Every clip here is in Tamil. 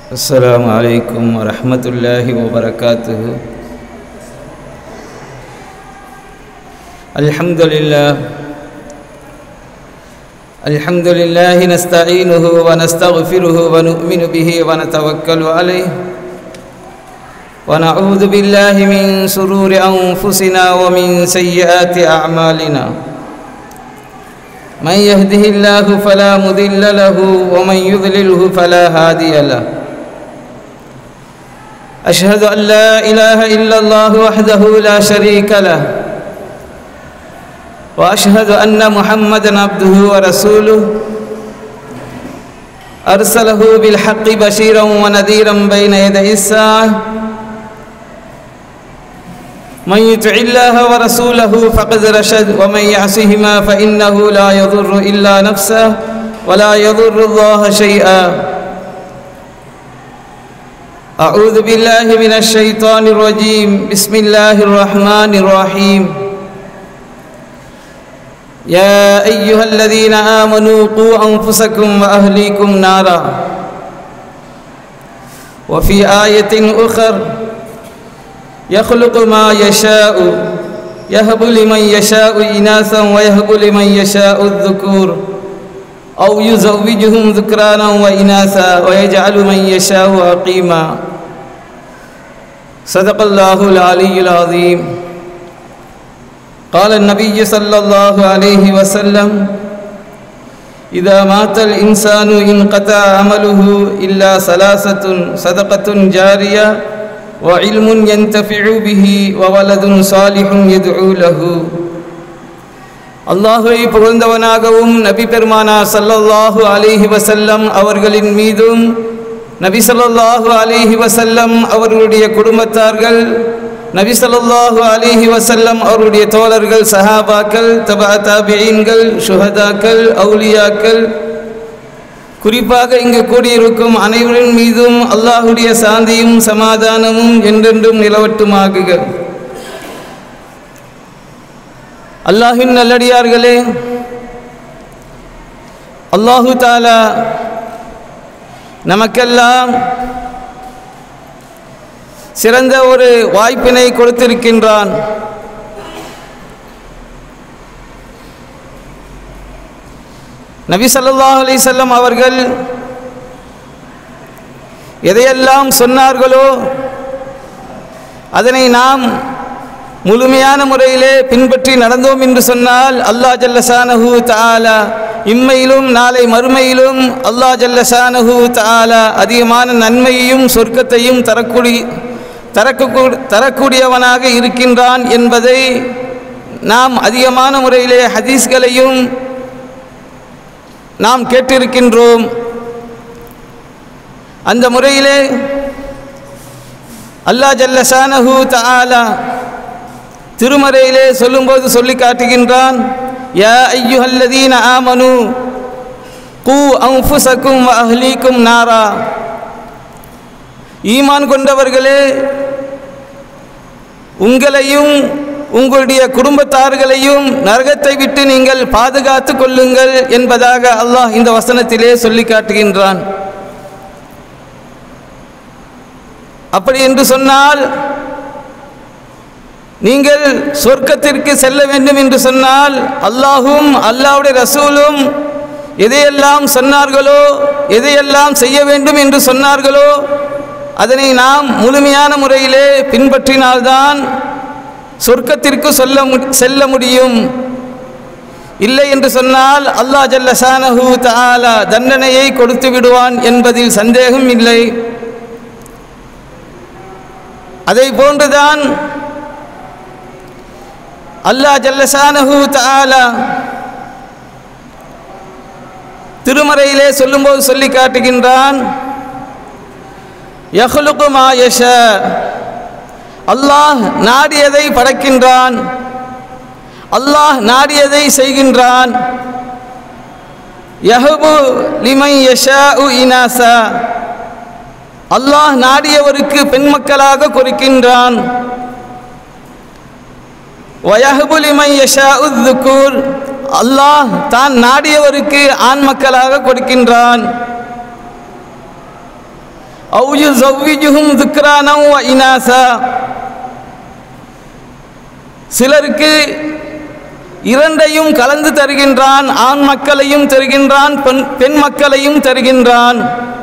السلام عليكم ورحمة الله وبركاته الحمد لله الحمد لله نستعينه ونستغفره ونؤمن به ونتوكل عليه ونعوذ بالله من شرور أنفسنا ومن سيئات أعمالنا من يهده الله فلا مضل له ومن يضلله فلا هادي له أشهد أن لا إله إلا الله وحده لا شريك له وأشهد أن محمدا عبده ورسوله أرسله بالحق بشيرا ونذيرا بين يدي الساعة من يطع الله ورسوله فقد رشد ومن يعصهما فإنه لا يضر إلا نفسه ولا يضر الله شيئا أعوذ بالله من الشيطان الرجيم بسم الله الرحمن الرحيم يا أيها الذين آمنوا قوا أنفسكم وأهليكم نارا وفي آية أخر يخلق ما يشاء يهب لمن يشاء إناثا ويهب لمن يشاء الذكور أو يزوجهم ذكرانا وإناثا ويجعل من يشاء عقيما صدق الله العلي العظيم قال النبي صلى الله عليه وسلم إذا مات الإنسان انقطع عمله إلا ثلاثة صدقة جارية وعلم ينتفع به وولد صالح يدعو له அல்லாஹுவை புகழ்ந்தவனாகவும் நபி பெருமானா சல்லல்லாஹு அலிஹி வசல்லம் அவர்களின் மீதும் நபி சல்லாஹு அலிஹி வசல்லம் அவர்களுடைய குடும்பத்தார்கள் நபி சல்லாஹு அலிஹி வசல்லம் அவருடைய தோழர்கள் சஹாபாக்கள் தபா தாபியீன்கள் சுஹதாக்கள் அவுலியாக்கள் குறிப்பாக இங்கு கூடியிருக்கும் அனைவரின் மீதும் அல்லாஹுடைய சாந்தியும் சமாதானமும் என்றென்றும் நிலவட்டுமாகுக அல்லாஹின் நல்லடியார்களே அல்லாஹு தாலா நமக்கெல்லாம் சிறந்த ஒரு வாய்ப்பினை கொடுத்திருக்கின்றான் நபி சல்லாஹ் அலிசல்லம் அவர்கள் எதையெல்லாம் சொன்னார்களோ அதனை நாம் முழுமையான முறையிலே பின்பற்றி நடந்தோம் என்று சொன்னால் அல்லா ஜல்லசானஹு தாலா இம்மையிலும் நாளை மறுமையிலும் அல்லா ஜல்லசானஹு தாலா அதிகமான நன்மையையும் சொர்க்கத்தையும் தரக்கூடிய தரக்கு தரக்கூடியவனாக இருக்கின்றான் என்பதை நாம் அதிகமான முறையிலே ஹதீஸ்களையும் நாம் கேட்டிருக்கின்றோம் அந்த முறையிலே அல்லா ஜல்லசானஹு தாலா திருமறையிலே சொல்லும்போது சொல்லி காட்டுகின்றான் யா ஐயுஹல்லதீன ஆமனு கூ அவுஃபுசக்கும் அஹ்லீக்கும் நாரா ஈமான் கொண்டவர்களே உங்களையும் உங்களுடைய குடும்பத்தார்களையும் நரகத்தை விட்டு நீங்கள் பாதுகாத்து கொள்ளுங்கள் என்பதாக அல்லாஹ் இந்த வசனத்திலே சொல்லி காட்டுகின்றான் அப்படி என்று சொன்னால் நீங்கள் சொர்க்கத்திற்கு செல்ல வேண்டும் என்று சொன்னால் அல்லாஹும் அல்லாவுடைய ரசூலும் எதையெல்லாம் சொன்னார்களோ எதையெல்லாம் செய்ய வேண்டும் என்று சொன்னார்களோ அதனை நாம் முழுமையான முறையிலே பின்பற்றினால்தான் சொர்க்கத்திற்கு சொல்ல செல்ல முடியும் இல்லை என்று சொன்னால் அல்லாஹ் ஜல்லசானஹு தாலா தண்டனையை கொடுத்து விடுவான் என்பதில் சந்தேகம் இல்லை அதை போன்றுதான் அல்லாஹ் ஜல்லசானஹு தாலா திருமறையிலே சொல்லும்போது சொல்லி காட்டுகின்றான் யஹ்லுகு மா யஷ அல்லாஹ் நாடியதை படைக்கின்றான் அல்லாஹ் நாடியதை செய்கின்றான் யஹபு லிமை யஷா இனாசா அல்லாஹ் நாடியவருக்கு பெண் மக்களாக கொடுக்கின்றான் வயஹபுலிமை யஷா உத்துக்கூர் அல்லாஹ் தான் நாடியவருக்கு ஆண் மக்களாக கொடுக்கின்றான் أو يزوجهم ذكرانا وإناثا சிலருக்கு இரண்டையும் கலந்து தருகின்றான் ஆண் மக்களையும் தருகின்றான் பெண் பெண் மக்களையும் தருகின்றான்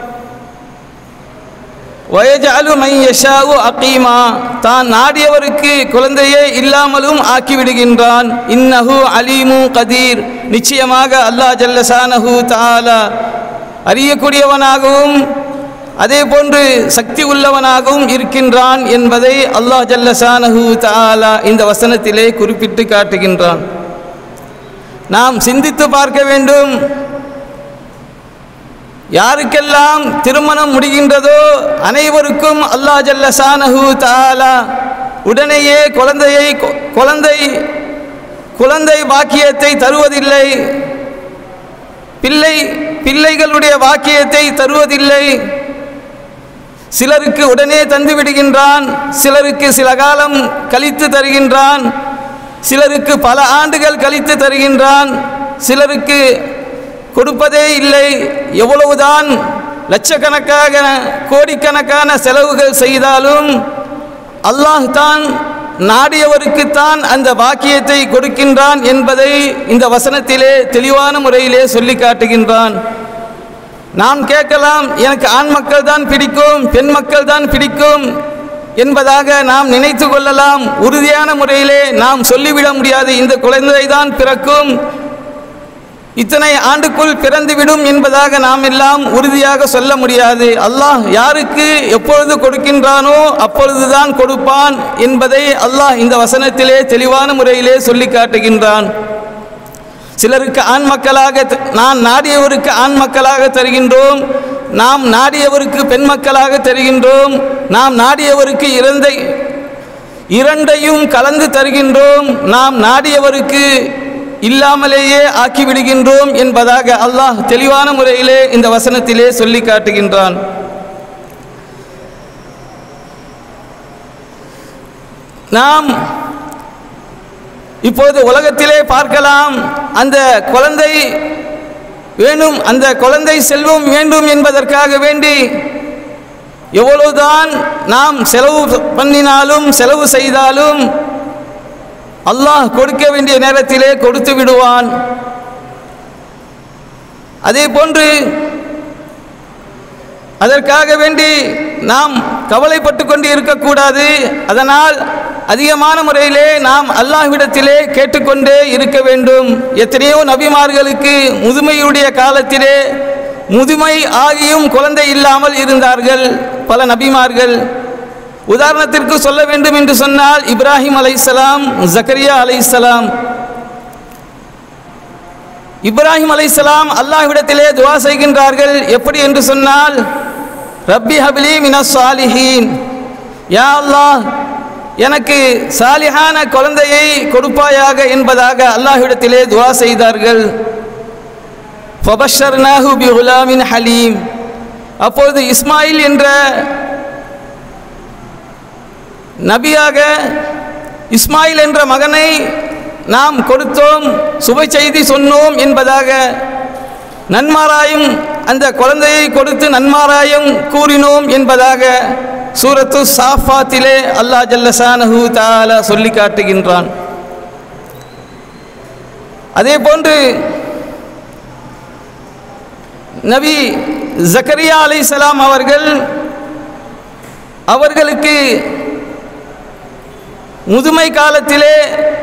வயஜாலு மை யஷாவு அகீமா தான் நாடியவருக்கு குழந்தையே இல்லாமலும் ஆக்கிவிடுகின்றான் இன்னஹு அலீமு கதீர் நிச்சயமாக அல்லாஹ் ஜல்லசானஹு தாலா அறியக்கூடியவனாகவும் அதே போன்று சக்தி உள்ளவனாகவும் இருக்கின்றான் என்பதை அல்லாஹ் ஜல்லசானஹு தாலா இந்த வசனத்திலே குறிப்பிட்டு காட்டுகின்றான் நாம் சிந்தித்து பார்க்க வேண்டும் யாருக்கெல்லாம் திருமணம் முடிகின்றதோ அனைவருக்கும் அல்லாஹ் ஜல்ல சானஹு தாலா உடனேயே குழந்தையை குழந்தை குழந்தை பாக்கியத்தை தருவதில்லை பிள்ளை பிள்ளைகளுடைய வாக்கியத்தை தருவதில்லை சிலருக்கு உடனே தந்து விடுகின்றான் சிலருக்கு சில காலம் கழித்து தருகின்றான் சிலருக்கு பல ஆண்டுகள் கழித்து தருகின்றான் சிலருக்கு கொடுப்பதே இல்லை எவ்வளவுதான் லட்சக்கணக்காக கோடிக்கணக்கான செலவுகள் செய்தாலும் அல்லாஹ் தான் நாடியவருக்குத்தான் அந்த பாக்கியத்தை கொடுக்கின்றான் என்பதை இந்த வசனத்திலே தெளிவான முறையிலே சொல்லி காட்டுகின்றான் நாம் கேட்கலாம் எனக்கு ஆண் மக்கள் தான் பிடிக்கும் பெண் மக்கள் தான் பிடிக்கும் என்பதாக நாம் நினைத்து கொள்ளலாம் உறுதியான முறையிலே நாம் சொல்லிவிட முடியாது இந்த குழந்தை தான் பிறக்கும் இத்தனை ஆண்டுக்குள் பிறந்துவிடும் என்பதாக நாம் எல்லாம் உறுதியாக சொல்ல முடியாது அல்லாஹ் யாருக்கு எப்பொழுது கொடுக்கின்றானோ அப்பொழுதுதான் கொடுப்பான் என்பதை அல்லாஹ் இந்த வசனத்திலே தெளிவான முறையிலே சொல்லி காட்டுகின்றான் சிலருக்கு ஆண் மக்களாக த- நான் நாடியவருக்கு ஆண் மக்களாக தருகின்றோம் நாம் நாடியவருக்கு பெண் மக்களாக தருகின்றோம் நாம் நாடியவருக்கு இறந்த இரண்டையும் கலந்து தருகின்றோம் நாம் நாடியவருக்கு இல்லாமலேயே ஆக்கிவிடுகின்றோம் என்பதாக அல்லாஹ் தெளிவான முறையிலே இந்த வசனத்திலே சொல்லி காட்டுகின்றான் நாம் இப்போது உலகத்திலே பார்க்கலாம் அந்த குழந்தை வேணும் அந்த குழந்தை செல்வம் வேண்டும் என்பதற்காக வேண்டி எவ்வளவுதான் நாம் செலவு பண்ணினாலும் செலவு செய்தாலும் அல்லாஹ் கொடுக்க வேண்டிய நேரத்திலே கொடுத்து விடுவான் அதே போன்று அதற்காக வேண்டி நாம் கவலைப்பட்டு கொண்டு இருக்கக்கூடாது அதனால் அதிகமான முறையிலே நாம் அல்லாஹ்விடத்திலே கேட்டுக்கொண்டே இருக்க வேண்டும் எத்தனையோ நபிமார்களுக்கு முதுமையுடைய காலத்திலே முதுமை ஆகியும் குழந்தை இல்லாமல் இருந்தார்கள் பல நபிமார்கள் உதாரணத்திற்கு சொல்ல வேண்டும் என்று சொன்னால் இப்ராஹிம் அலைஹிஸ்ஸலாம் ஜக்கரியா அலைஹிஸ்ஸலாம் இப்ராஹிம் அலைஹிஸ்ஸலாம் அல்லாஹ்விடத்திலே துவா செய்கின்றார்கள் எப்படி என்று சொன்னால் ரப்பி ஹபிலி மினஸ் சாலிஹீன் யா அல்லாஹ் எனக்கு சாலிஹான குழந்தையை கொடுப்பாயாக என்பதாக அல்லாஹ்விடத்திலே துவா செய்தார்கள் ஃபபஷர்னாஹு பி குலாமின் ஹலீம் அப்பொழுது இஸ்மாயில் என்ற நபியாக இஸ்மாயில் என்ற மகனை நாம் கொடுத்தோம் சுப செய்தி சொன்னோம் என்பதாக நன்மாராயம் அந்த குழந்தையை கொடுத்து நன்மாராயம் கூறினோம் என்பதாக சூரத்து சாஃபாத்திலே அல்லாஹ் ஜல்லசானஹு தாலா சொல்லி காட்டுகின்றான் அதே போன்று நபி ஜக்கரியா அலைஹிஸ்ஸலாம் அவர்கள் அவர்களுக்கு முதுமை காலத்திலே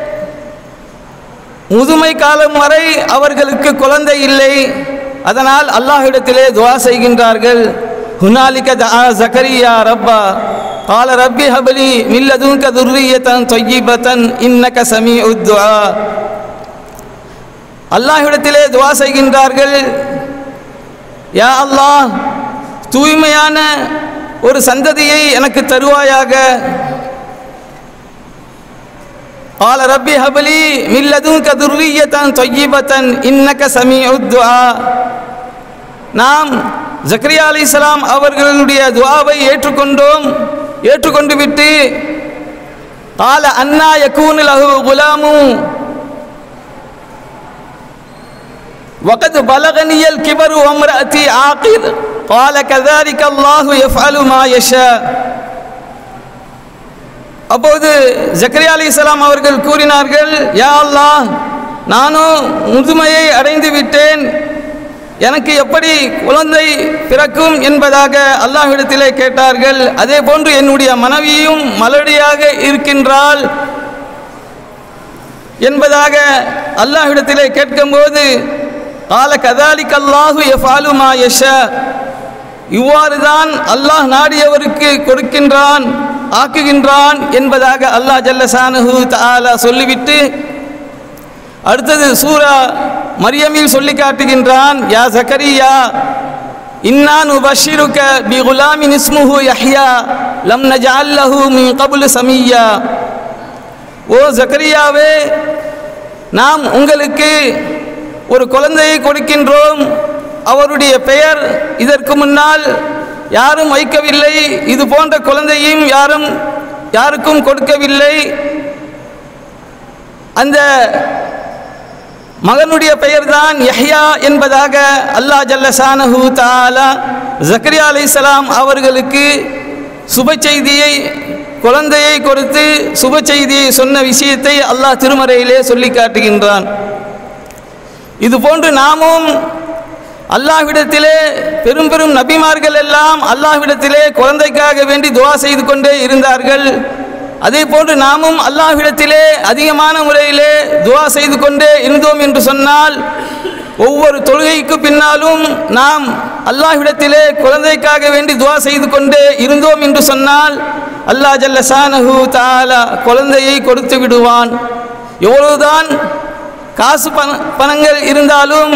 முதுமை காலம் வரை அவர்களுக்கு குழந்தை இல்லை அதனால் அல்லாஹ்விடத்திலே துவா செய்கின்றார்கள் ஹுனாலிக தஆ ஜக்கரியா ரப்பா قال ربي هب لي من لدنك ذرية طيبة إنك سميع الدعاء அல்லாஹ்விடத்திலே துவா செய்கின்றார்கள் யா அல்லாஹ் தூய்மையான ஒரு சந்ததியை எனக்கு தருவாயாக قال ربي هب لي من لدنك ذرية طيبة إنك سميع الدعاء நாம் ஜக்ரியா அலைஹிஸ்ஸலாம் அவர்களுடைய துஆவை ஏற்றுக்கொண்டோம் ஏற்றுக்கொண்டு விட்டு قال அன்னா யகூனு லஹு குலாமு وقد بلغني الكبر وامرأتي عاقر قال كذلك الله يفعل ما يشاء அப்போது ஜக்கரியா அலிஸ்லாம் அவர்கள் கூறினார்கள் யா அல்லாஹ் நானும் முதுமையை அடைந்து விட்டேன் எனக்கு எப்படி குழந்தை பிறக்கும் என்பதாக அல்லாஹ்விடத்திலே கேட்டார்கள் அதே போன்று என்னுடைய மனைவியும் மலடியாக இருக்கின்றாள் என்பதாக அல்லாஹ்விடத்திலே கேட்கும்போது கால கதாலிக் அல்லாஹு எஃபாலு மா யஷா இவ்வாறு தான் அல்லாஹ் நாடியவருக்கு கொடுக்கின்றான் ஆக்குகின்றான் என்பதாக அல்லாஹ் ஜல்லசானஹு தஆலா சொல்லிவிட்டு அடுத்தது சூரா மரியமில் சொல்லி காட்டுகின்றான் யா ஜக்கரியா இன்னான் உபஷிருக்க பி குலாமின் இஸ்முஹு யஹ்யா லம் நஜஅல் லஹு மின் கபுல் சமியா ஓ ஜக்கரியாவே நாம் உங்களுக்கு ஒரு குழந்தையை கொடுக்கின்றோம் அவருடைய பெயர் இதற்கு முன்னால் யாரும் வைக்கவில்லை இது போன்ற குழந்தையும் யாரும் யாருக்கும் கொடுக்கவில்லை அந்த மகனுடைய பெயர்தான் யஹ்யா என்பதாக அல்லாஹ் ஜல்லசானஹு தாலா ஜக்கரியா அலைஹிஸ்ஸலாம் அவர்களுக்கு சுப செய்தியை குழந்தையை கொடுத்து சுப செய்தியை சொன்ன விஷயத்தை அல்லாஹ் திருமறையிலே சொல்லி காட்டுகின்றான் இது போன்று நாமும் அல்லாஹ்விடத்திலே பெரும் பெரும் நபிமார்கள் எல்லாம் அல்லாஹ்விடத்திலே குழந்தைக்காக வேண்டி துவா செய்து கொண்டே இருந்தார்கள் அதே போன்று நாமும் அல்லாஹ்விடத்திலே அதிகமான முறையிலே துவா செய்து கொண்டே இருந்தோம் என்று சொன்னால் ஒவ்வொரு தொழுகைக்கு பின்னாலும் நாம் அல்லாஹ்விடத்திலே குழந்தைக்காக வேண்டி துவா செய்து கொண்டே இருந்தோம் என்று சொன்னால் அல்லாஹ் ஜல்லசானஹு தாலா குழந்தையை கொடுத்து விடுவான் எவ்வளவுதான் காசு பண பணங்கள் இருந்தாலும்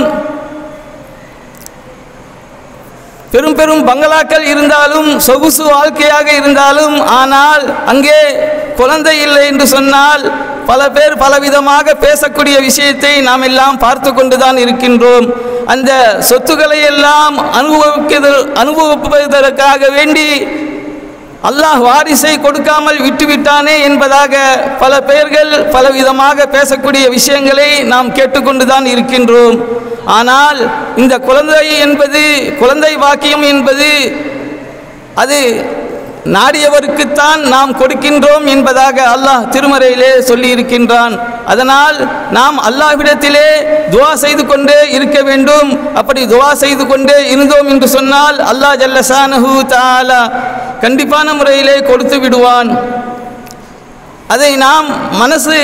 பெரும் பெரும் பங்களாக்கள் இருந்தாலும் சொகுசு வாழ்க்கையாக இருந்தாலும் ஆனால் அங்கே குழந்தை இல்லை என்று சொன்னால் பல பேர் பலவிதமாக பேசக்கூடிய விஷயத்தை நாம் எல்லாம் பார்த்து கொண்டுதான் இருக்கின்றோம் அந்த சொத்துக்களை எல்லாம் அனுபவிக்கிறது அனுபவிப்பதற்காக வேண்டி அல்லாஹ் வாரிசை கொடுக்காமல் விட்டுவிட்டானே என்பதாக பல பெயர்கள் பலவிதமாக பேசக்கூடிய விஷயங்களை நாம் கேட்டுக்கொண்டுதான் இருக்கின்றோம் ஆனால் இந்த குழந்தை என்பது குழந்தை வாக்கியம் என்பது அது நாடியவருக்குத்தான் நாம் கொடுக்கின்றோம் என்பதாக அல்லாஹ் திருமறையிலே சொல்லி இருக்கின்றான் அதனால் நாம் அல்லாஹ்விடத்திலே துவா செய்து கொண்டே இருக்க வேண்டும் அப்படி துவா செய்து கொண்டே இருந்தோம் என்று சொன்னால் அல்லாஹ் ஜல்லசானஹு தாலா கண்டிப்பான முறையிலே கொடுத்து விடுவான் அதை நாம் மனசு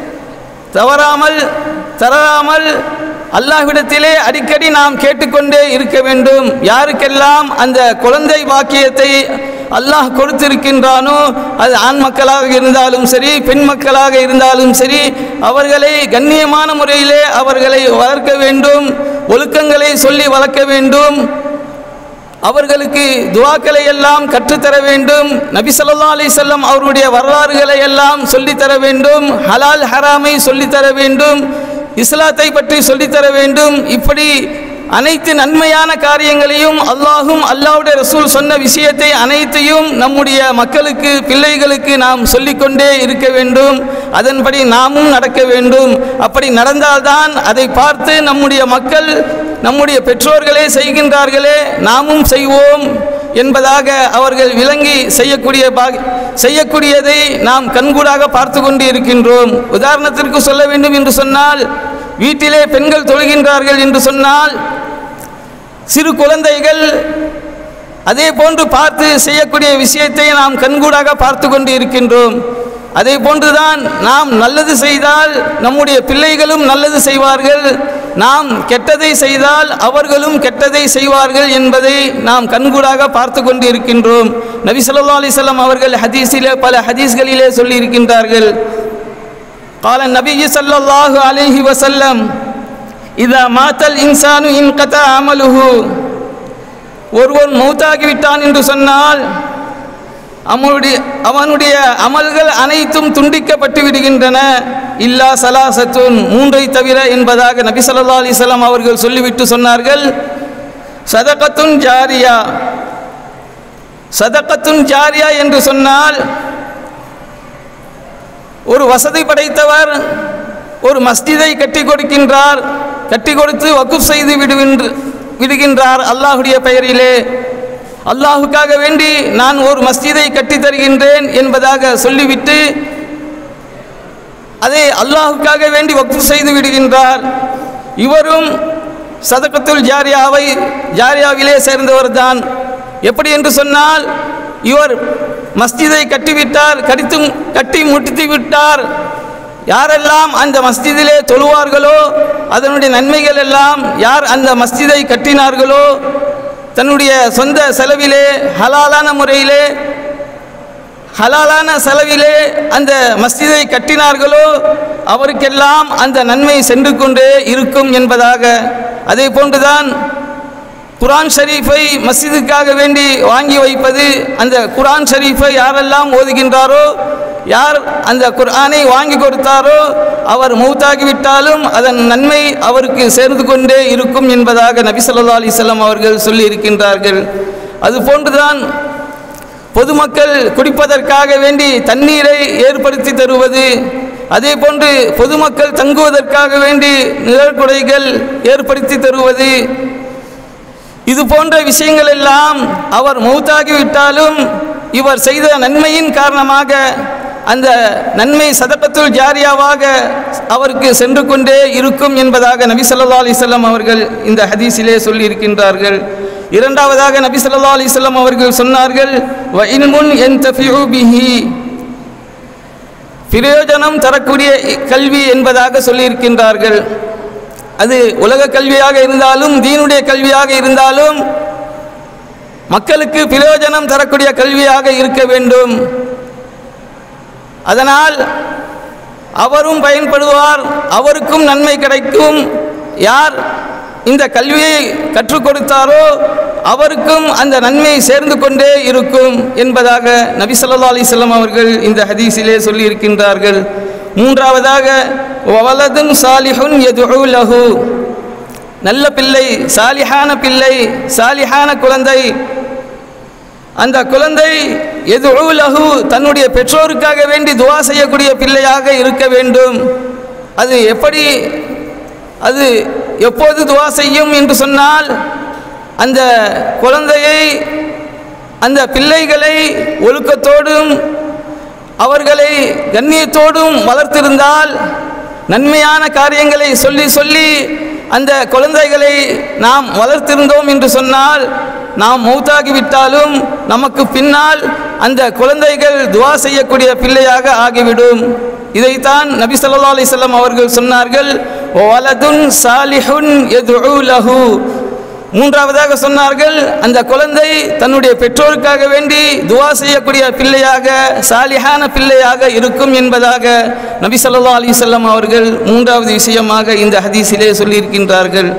தவறாமல் தளராமல் அல்லாஹ்விடத்திலே அடிக்கடி நாம் கேட்டுக்கொண்டே இருக்க வேண்டும் யாருக்கெல்லாம் அந்த குழந்தை வாக்கியத்தை அல்லாஹ் கொடுத்திருக்கின்றானோ அது ஆண் மக்களாக இருந்தாலும் சரி பெண் மக்களாக இருந்தாலும் சரி அவர்களை கண்ணியமான முறையிலே அவர்களை வளர்க்க வேண்டும் ஒழுக்கங்களை சொல்லி வளர்க்க வேண்டும் அவர்களுக்கு துவாக்களை எல்லாம் கற்றுத்தர வேண்டும் நபி ஸல்லல்லாஹு அலைஹி வஸல்லம் அவருடைய வரலாறுகளை எல்லாம் சொல்லித்தர வேண்டும் ஹலால் ஹராமை சொல்லித்தர வேண்டும் இஸ்லாத்தை பற்றி சொல்லித்தர வேண்டும் இப்படி அனைத்து நன்மையான காரியங்களையும் அல்லாஹும் அல்லாஹ்வுடைய ரசூல் சொன்ன விஷயத்தை அனைத்தையும் நம்முடைய மக்களுக்கு பிள்ளைகளுக்கு நாம் சொல்லிக்கொண்டே இருக்க வேண்டும் அதன்படி நாமும் நடக்க வேண்டும் அப்படி நடந்தால்தான் அதை பார்த்து நம்முடைய மக்கள் நம்முடைய பெற்றோர்களே செய்கின்றார்களே நாமும் செய்வோம் என்பதாக அவர்கள் விளங்கி செய்யக்கூடிய பாக செய்யக்கூடியதை நாம் கண்கூடாக பார்த்து கொண்டு இருக்கின்றோம் உதாரணத்திற்கு சொல்ல வேண்டும் என்று சொன்னால் வீட்டிலே பெண்கள் தொழுகின்றார்கள் என்று சொன்னால் சிறு குழந்தைகள் அதே போன்று பார்த்து செய்யக்கூடிய விஷயத்தை நாம் கண்கூடாக பார்த்து கொண்டு இருக்கின்றோம் அதே போன்றுதான் நாம் நல்லது செய்தால் நம்முடைய பிள்ளைகளும் நல்லது செய்வார்கள் நாம் கெட்டதை செய்தால் அவர்களும் கெட்டதை செய்வார்கள் என்பதை நாம் கண்கூடாக பார்த்து கொண்டு இருக்கின்றோம் நபி ஸல்லல்லாஹு அலைஹி வஸல்லம் அவர்கள் ஹதீஸிலே பல ஹதீஸ்களிலே சொல்லி இருக்கின்றார்கள் قال النبي صلى الله عليه وسلم إذا مات الإنسان انقطع عمله ஒருவன் மௌத்தாகிவிட்டான் என்று சொன்னால் அவனுடைய அவனுடைய அமல்கள் அனைத்தும் துண்டிக்கப்பட்டு விடுகின்றன இல்லா சலாசத்துன் மூன்றை தவிர என்பதாக நபி ஸல்லல்லாஹு அலைஹி வஸல்லம் அவர்கள் சொல்லிவிட்டு சொன்னார்கள் சதகத்துன் ஜாரியா சதகத்துன் ஜாரியா என்று சொன்னால் ஒரு வசதி படைத்தவர் ஒரு மஸ்ஜிதை கட்டி கொடுக்கின்றார் கட்டி கொடுத்து வக்குப் செய்து விடுகின்ற விடுகின்றார் அல்லாஹுடைய பெயரிலே அல்லாஹுக்காக வேண்டி நான் ஒரு மஸ்ஜிதை கட்டித் தருகின்றேன் என்பதாக சொல்லிவிட்டு அதை அல்லாஹுக்காக வேண்டி வக்ஃப் செய்து விடுகின்றார் இவரும் சதகத்துல் ஜாரியாவை ஜாரியாவிலே சேர்ந்தவர்தான் எப்படி என்று சொன்னால் இவர் மஸ்ஜிதை கட்டிவிட்டார் கடித்தும் கட்டி முடித்து விட்டார் யாரெல்லாம் அந்த மஸ்ஜிதிலே தொழுவார்களோ அதனுடைய நன்மைகள் எல்லாம் யார் அந்த மஸ்ஜிதை கட்டினார்களோ தன்னுடைய சொந்த செலவிலே ஹலாலான முறையிலே ஹலாலான செலவிலே அந்த மஸ்ஜிதை கட்டினார்களோ அவருக்கெல்லாம் அந்த நன்மை சென்று கொண்டே இருக்கும் என்பதாக அதே போன்றுதான் குரான் ஷரீஃபை மஸ்ஜிதுக்காக வேண்டி வாங்கி வைப்பது அந்த குரான் ஷரீஃபை யாரெல்லாம் ஓதுகின்றாரோ யார் அந்த குர்ஆனை வாங்கி கொடுத்தாரோ அவர் மௌத்தாகிவிட்டாலும் அதன் நன்மை அவருக்கு சேர்ந்து கொண்டே இருக்கும் என்பதாக நபி ஸல்லல்லாஹு அலைஹி வஸல்லம் அவர்கள் சொல்லி இருக்கின்றார்கள் அதுபோன்றுதான் பொதுமக்கள் குடிப்பதற்காக வேண்டி தண்ணீரை ஏற்படுத்தி தருவது அதே போன்று பொதுமக்கள் தங்குவதற்காக வேண்டி நிழற்குடைகள் ஏற்படுத்தி தருவது இது போன்ற விஷயங்கள் எல்லாம் அவர் மௌத்தாகிவிட்டாலும் இவர் செய்த நன்மையின் காரணமாக அந்த நன்மை சதப்பத்துல் ஜாரியாவாக அவருக்கு சென்று கொண்டே இருக்கும் என்பதாக நபி ஸல்லல்லாஹு அலைஹி வஸல்லம் அவர்கள் இந்த ஹதீஸிலே சொல்லி இருக்கின்றார்கள் இரண்டாவதாக நபி ஸல்லல்லாஹு அலைஹி வஸல்லம் அவர்கள் சொன்னார்கள் வ இன்முன் யன்தஃபிஉ பிஹி பிரயோஜனம் தரக்கூடிய கல்வி என்பதாக சொல்லியிருக்கின்றார்கள் அது உலக கல்வியாக இருந்தாலும் தீனுடைய கல்வியாக இருந்தாலும் மக்களுக்கு பிரயோஜனம் தரக்கூடிய கல்வியாக இருக்க வேண்டும் அதனால் அவரும் பயன்படுவார் அவருக்கும் நன்மை கிடைக்கும் யார் இந்த கல்வியை கற்றுக் கொடுத்தாரோ அவருக்கும் அந்த நன்மை சேர்ந்து கொண்டே இருக்கும் என்பதாக நபி ஸல்லல்லாஹு அலைஹி வஸல்லம் அவர்கள் இந்த ஹதீஸிலே சொல்லி இருக்கின்றார்கள் மூன்றாவதாக வலதுன் சாலிஹுன் யதுஉ லஹு நல்ல பிள்ளை சாலிஹான பிள்ளை சாலிஹான குழந்தை அந்த குழந்தை எது லஹு தன்னுடைய பெற்றோருக்காக வேண்டி துவா செய்யக்கூடிய பிள்ளையாக இருக்க வேண்டும் அது எப்படி அது எப்போது துவா செய்யும் என்று சொன்னால் அந்த குழந்தையை அந்த பிள்ளைகளை ஒழுக்கத்தோடும் அவர்களை கண்ணியத்தோடும் வளர்த்திருந்தால் நன்மையான காரியங்களை சொல்லி சொல்லி அந்த குழந்தைகளை நாம் வளர்த்திருந்தோம் என்று சொன்னால் நாம் மௌத்தாகிவிட்டாலும் நமக்கு பின்னால் அந்த குழந்தைகள் துவா செய்யக்கூடிய பிள்ளையாக ஆகிவிடும் இதைத்தான் நபி ஸல்லல்லாஹு அலைஹி வஸல்லம் அவர்கள் சொன்னார்கள் வலதுன் சாலிஹுன் யதுஉ லஹு மூன்றாவதாக சொன்னார்கள் அந்த குழந்தை தன்னுடைய பெற்றோருக்காக வேண்டி துவா செய்யக்கூடிய பிள்ளையாக சாலிஹான பிள்ளையாக இருக்கும் என்பதாக நபி ஸல்லல்லாஹு அலைஹி வஸல்லம் அவர்கள் மூன்றாவது விஷயமாக இந்த ஹதீஸிலே சொல்லியிருக்கின்றார்கள்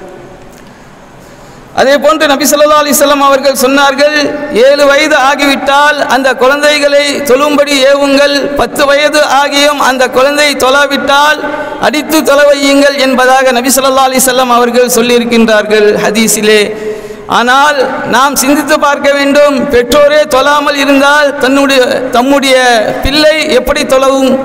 அதே போன்று நபி ஸல்லல்லாஹு அலைஹி வஸல்லம் அவர்கள் சொன்னார்கள் ஏழு வயது ஆகிவிட்டால் அந்த குழந்தைகளை தொழும்படி ஏவுங்கள் பத்து வயது ஆகியும் அந்த குழந்தை தொழாவிட்டால் அடித்து தொலை வையுங்கள் என்பதாக நபி ஸல்லல்லாஹு அலைஹி வஸல்லம் அவர்கள் சொல்லியிருக்கின்றார்கள் ஹதீஸிலே ஆனால் நாம் சிந்தித்து பார்க்க வேண்டும் பெற்றோரே தொழாமல் இருந்தால் தன்னுடைய தம்முடைய பிள்ளை எப்படி தொழவும்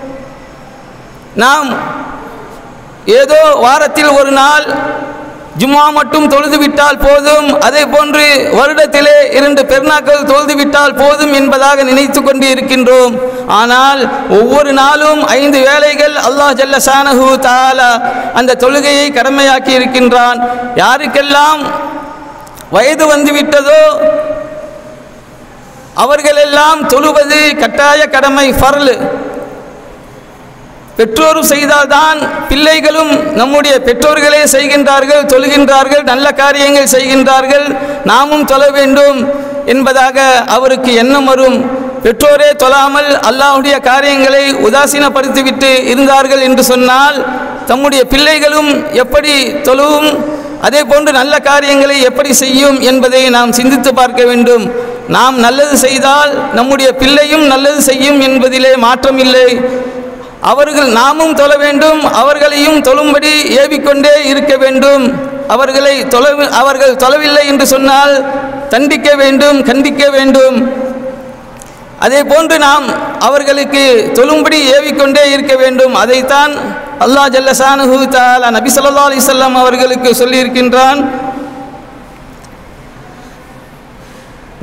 நாம் ஏதோ வாரத்தில் ஒரு நாள் ஜும்மா மட்டும் தொழுது விட்டால் போதும் அதே போன்று வருடத்திலே இரண்டு பெருநாட்கள் தொழுது விட்டால் போதும் என்பதாக நினைத்து கொண்டு இருக்கின்றோம் ஆனால் ஒவ்வொரு நாளும் ஐந்து வேளைகள் அல்லாஹ் ஜல்ல ஷானஹு தாலா அந்த தொழுகையை கடமையாக்கி இருக்கின்றான் யாருக்கெல்லாம் வயது வந்துவிட்டதோ அவர்களெல்லாம் தொழுவது கட்டாய கடமை ஃபர்லு பெற்றோரும் செய்தால்தான் பிள்ளைகளும் நம்முடைய பெற்றோர்களே செய்கின்றார்கள் தொழுகின்றார்கள் நல்ல காரியங்கள் செய்கின்றார்கள் நாமும் தொழ வேண்டும் என்பதாக அவருக்கு எண்ணம் வரும் பெற்றோரே தொழாமல் அல்லாஹ்வுடைய காரியங்களை உதாசீனப்படுத்திவிட்டு இருந்தார்கள் என்று சொன்னால் தம்முடைய பிள்ளைகளும் எப்படி தொழுவும் அதே போன்று நல்ல காரியங்களை எப்படி செய்யும் என்பதை நாம் சிந்தித்து பார்க்க வேண்டும் நாம் நல்லது செய்தால் நம்முடைய பிள்ளையும் நல்லது செய்யும் என்பதிலே மாற்றமில்லை அவர்கள் நாமும் தொழ வேண்டும் அவர்களையும் தொழும்படி ஏவிக்கொண்டே இருக்க வேண்டும் அவர்களை தொலைவு அவர்கள் தொலைவில்லை என்று சொன்னால் தண்டிக்க வேண்டும் கண்டிக்க வேண்டும் அதே போன்று நாம் அவர்களுக்கு தொழும்படி ஏவிக்கொண்டே இருக்க வேண்டும் அதைத்தான் அல்லாஹ் ஜல்லசானுஹு தாலா நபி ஸல்லல்லாஹு அலைஹி வஸல்லம் அவர்களுக்கு சொல்லியிருக்கின்றான்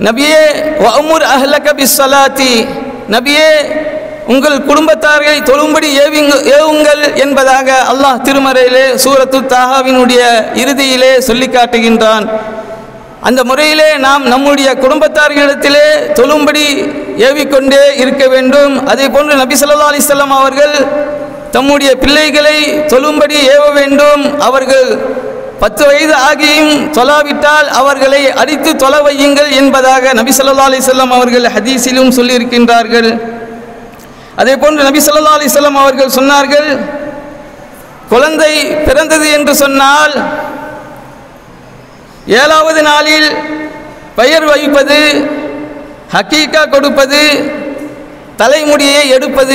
நபியே வமுர் அஹ்லக பிஸ்ஸலாத்தி நபியே உங்கள் குடும்பத்தார்களை தொழும்படி ஏவிங்க ஏவுங்கள் என்பதாக அல்லாஹ் திருமறையிலே சூரத்து தாஹாவினுடைய இறுதியிலே சொல்லி காட்டுகின்றான் அந்த முறையிலே நாம் நம்முடைய குடும்பத்தார்களிடத்திலே தொழும்படி ஏவிக்கொண்டே இருக்க வேண்டும் அதே போன்று நபி ஸல்லல்லாஹு அலைஹி வஸல்லம் அவர்கள் தம்முடைய பிள்ளைகளை தொழும்படி ஏவ வேண்டும் அவர்கள் பத்து வயது ஆகியும் தொலாவிட்டால் அவர்களை அடித்து தொலை வையுங்கள் என்பதாக நபி ஸல்லல்லாஹு அலைஹி வஸல்லம் அவர்கள் ஹதீஸிலும் சொல்லியிருக்கின்றார்கள் அதே போன்று நபி ஸல்லல்லாஹு அலைஹி வஸல்லம் அவர்கள் சொன்னார்கள் குழந்தை பிறந்தது என்று சொன்னால் ஏழாவது நாளில் பெயர் வைப்பது ஹக்கீக்கா கொடுப்பது தலைமுடியை எடுப்பது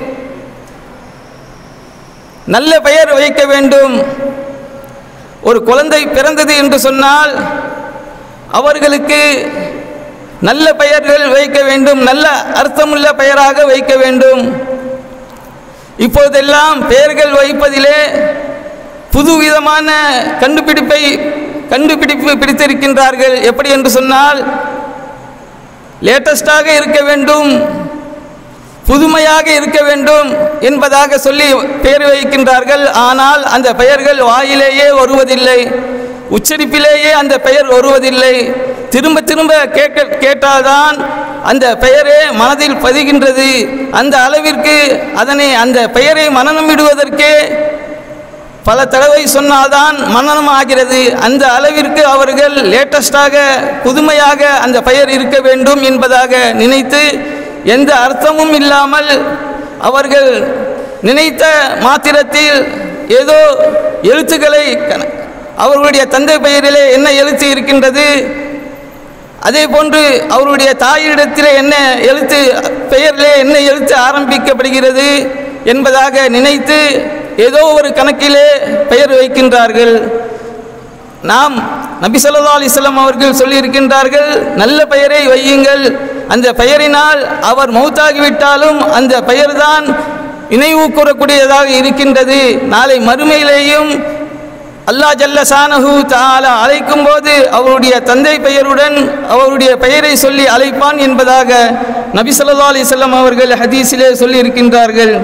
நல்ல பெயர் வைக்க வேண்டும் ஒரு குழந்தை பிறந்தது என்று சொன்னால் அவர்களுக்கு நல்ல பெயர்கள் வைக்க வேண்டும் நல்ல அர்த்தமுள்ள பெயராக வைக்க வேண்டும் இப்போதெல்லாம் பெயர்கள் வைப்பதிலே புதுவிதமான கண்டுபிடிப்பை கண்டுபிடிப்பு பிடித்திருக்கின்றார்கள் எப்படி என்று சொன்னால் லேட்டஸ்டாக இருக்க வேண்டும் புதுமையாக இருக்க வேண்டும் என்பதாக சொல்லி பெயர் வைக்கின்றார்கள் ஆனால் அந்த பெயர்கள் வாயிலேயே வருவதில்லை உச்சரிப்பிலேயே அந்த பெயர் வருவதில்லை திரும்ப திரும்ப கேட்க கேட்டால்தான் அந்த பெயரே மனதில் பதிகின்றது அந்த அளவிற்கு அதனை அந்த பெயரை மனநமிடுவதற்கே பல தடவை சொன்னால்தான் மனநம் ஆகிறது அந்த அளவிற்கு அவர்கள் லேட்டஸ்டாக புதுமையாக அந்த பெயர் இருக்க வேண்டும் என்பதாக நினைத்து எந்த அர்த்தமும் இல்லாமல் அவர்கள் நினைத்த மாத்திரத்தில் ஏதோ எழுத்துக்களை கண- அவர்களுடைய தந்தை பெயரிலே என்ன எழுத்து இருக்கின்றது அதே போன்று அவருடைய தாயிடத்திலே என்ன எழுத்து பெயரிலே என்ன எழுத்து ஆரம்பிக்கப்படுகிறது என்பதாக நினைத்து ஏதோ ஒரு கணக்கிலே பெயர் வைக்கின்றார்கள் நாம் நபி ஸல்லல்லாஹு அலைஹி வஸல்லம் அவர்கள் சொல்லியிருக்கின்றார்கள் நல்ல பெயரை வையுங்கள் அந்த பெயரினால் அவர் மௌத்தாகிவிட்டாலும் அந்த பெயர்தான் நினைவு கூறக்கூடியதாக இருக்கின்றது நாளை மறுமையிலேயும் அல்லாஹ் ஜல்ல சானஹு தஆலா அழைக்கும் போது அவருடைய தந்தை பெயருடன் அவருடைய பெயரை சொல்லி அழைப்பான் என்பதாக நபி ஸல்லல்லாஹு அலைஹி வஸல்லம் அவர்கள் ஹதீஸிலே சொல்லி இருக்கின்றார்கள்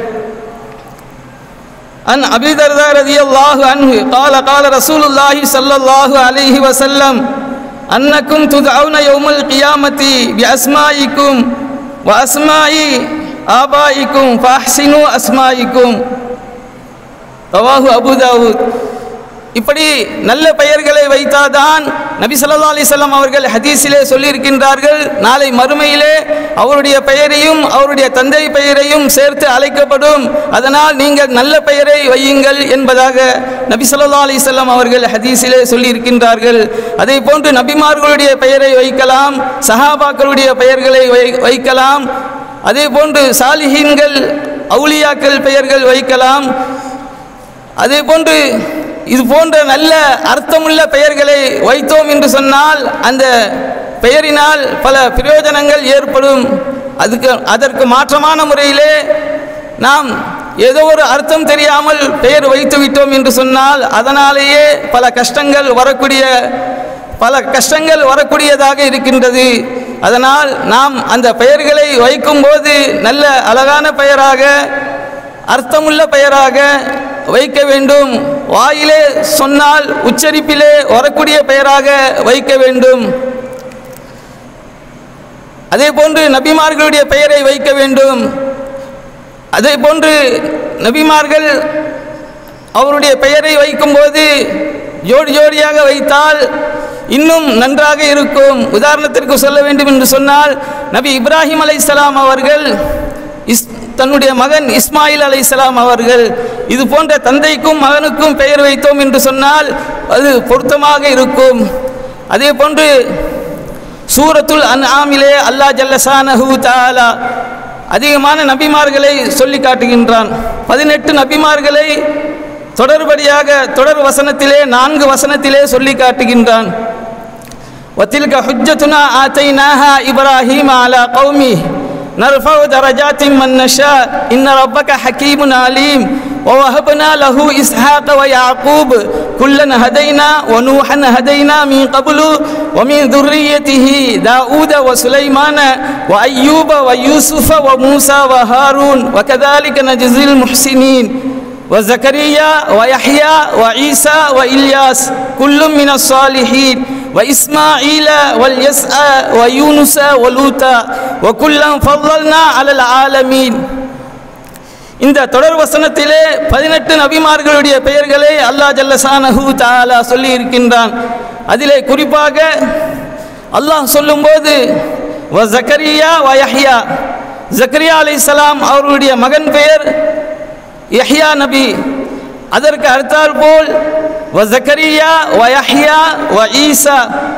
عن أبي الدرداء رضي الله عنه قال قال رسول الله صلى الله عليه وسلم أنكم تدعون يوم القيامة بأسمائكم وأسماء آبائكم فأحسنوا أسمائكم ரவாஹு அபு தாவூத் இப்படி நல்ல பெயர்களை வைத்தாதான் நபி ஸல்லல்லாஹு அலைஹி வஸல்லம் அவர்கள் ஹதீஸிலே சொல்லியிருக்கின்றார்கள் நாளை மறுமையிலே அவருடைய பெயரையும் அவருடைய தந்தை பெயரையும் சேர்த்து அழைக்கப்படும் அதனால் நீங்கள் நல்ல பெயரை வையுங்கள் என்பதாக நபி ஸல்லல்லாஹு அலைஹி வஸல்லம் அவர்கள் ஹதீஸிலே சொல்லியிருக்கின்றார்கள் அதே போன்று நபிமார்களுடைய பெயரை வைக்கலாம் சஹாபாக்களுடைய பெயர்களை வை- வைக்கலாம் அதே போன்று சாலிஹீன்கள் அவுலியாக்கள் பெயர்கள் வைக்கலாம் அதே போன்று இது போன்ற நல்ல அர்த்தமுள்ள பெயர்களை வைத்தோம் என்று சொன்னால் அந்த பெயரினால் பல பிரயோஜனங்கள் ஏற்படும் அதுக்கு அதற்கு மாற்றமான முறையிலே நாம் ஏதோ ஒரு அர்த்தம் தெரியாமல் பெயர் வைத்து விட்டோம் என்று சொன்னால் அதனாலேயே பல கஷ்டங்கள் வரக்கூடிய பல கஷ்டங்கள் வரக்கூடியதாக இருக்கின்றது அதனால் நாம் அந்த பெயர்களை வைக்கும்போது நல்ல அழகான பெயராக அர்த்தமுள்ள பெயராக வைக்க வேண்டும் வாயிலே சொன்னால் உச்சரிப்பிலே வரக்கூடிய பெயராக வைக்க வேண்டும் அதே போன்று நபிமார்களுடைய பெயரை வைக்க வேண்டும் அதே போன்று நபிமார்கள் அவருடைய பெயரை வைக்கும்போது ஜோடி ஜோடியாக வைத்தால் இன்னும் நன்றாக இருக்கும் உதாரணத்திற்கு சொல்ல வேண்டும் என்று சொன்னால் நபி இப்ராஹிம் அலைஹிஸ்ஸலாம் அவர்கள் இஸ் தன்னுடைய மகன் இஸ்மாயில் அலைஹிஸ்ஸலாம் அவர்கள் இது போன்ற தந்தைக்கும் மகனுக்கும் பெயர் வைத்தோம் என்று சொன்னால் அது பொருத்தமாக இருக்கும் அதே போன்று சூரத்துல் அன்ஆமிலே அல்லாஹ் ஜல்லசானஹு தஆலா அதிகமான நபிமார்களை சொல்லி காட்டுகின்றான் பதினெட்டு நபிமார்களை தொடர்படியாக தொடர் வசனத்திலே நான்கு வசனத்திலே சொல்லி காட்டுகின்றான் وتلك حجتنا آتيناها إبراهيم على قومه نرفع درجات من نشاء إن ربك حكيم عليم ووهبنا له إسحاق ويعقوب كلا هدينا ونوحا هدينا من قبل ومن ذريته داود وسليمان وأيوب ويوسف وموسى وهارون وكذلك نجزي المحسنين وزكريا ويحيى وعيسى وإلياس كل من الصالحين وإسماعيل واليسع ويونس ولوطا وكلا فضلنا على العالمين இந்த தொடர் வசனத்திலே பதினெட்டு நபிமார்களுடைய பெயர்களை அல்லாஹ் ஜல்லசானஹு தாலா சொல்லி இருக்கின்றான் அதிலே குறிப்பாக அல்லாஹ் சொல்லும்போது வ ஜக்கரியா வ யஹ்யா ஜக்கரியா அலைஹிஸ்ஸலாம் அவர்களுடைய மகன் பெயர் யஹ்யா நபி அதற்கு அடுத்தால் போல் வ ஜக்கரியா வ யஹ்யா வ ஈசா